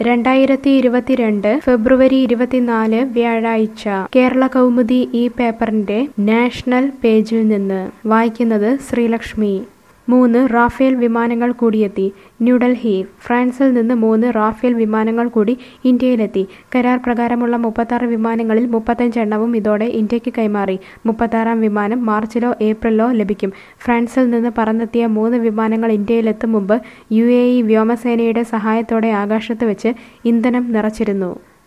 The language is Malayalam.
രണ്ടായിരത്തി ഇരുപത്തിരണ്ട് ഫെബ്രുവരി ഇരുപത്തിനാല് വ്യാഴാഴ്ച കേരള കൗമുദി ഈ പേപ്പറിന്റെ നാഷണൽ പേജിൽ നിന്ന് വായിക്കുന്നത് ശ്രീലക്ഷ്മി മൂന്ന് റാഫേൽ വിമാനങ്ങൾ കൂടിയെത്തി ന്യൂഡൽഹി ഫ്രാൻസിൽ നിന്ന് മൂന്ന് റാഫേൽ വിമാനങ്ങൾ കൂടി ഇന്ത്യയിലെത്തി കരാർ പ്രകാരമുള്ള മുപ്പത്താറ് വിമാനങ്ങളിൽ മുപ്പത്തഞ്ചെണ്ണവും ഇതോടെ ഇന്ത്യക്ക് കൈമാറി മുപ്പത്താറാം വിമാനം മാർച്ചിലോ ഏപ്രിലോ ലഭിക്കും ഫ്രാൻസിൽ നിന്ന് പറന്നെത്തിയ മൂന്ന് വിമാനങ്ങൾ ഇന്ത്യയിലെത്തും മുമ്പ് യു എ ഇ വ്യോമസേനയുടെ സഹായത്തോടെ ആകാശത്ത് വെച്ച് ഇന്ധനം നിറച്ചിരുന്നു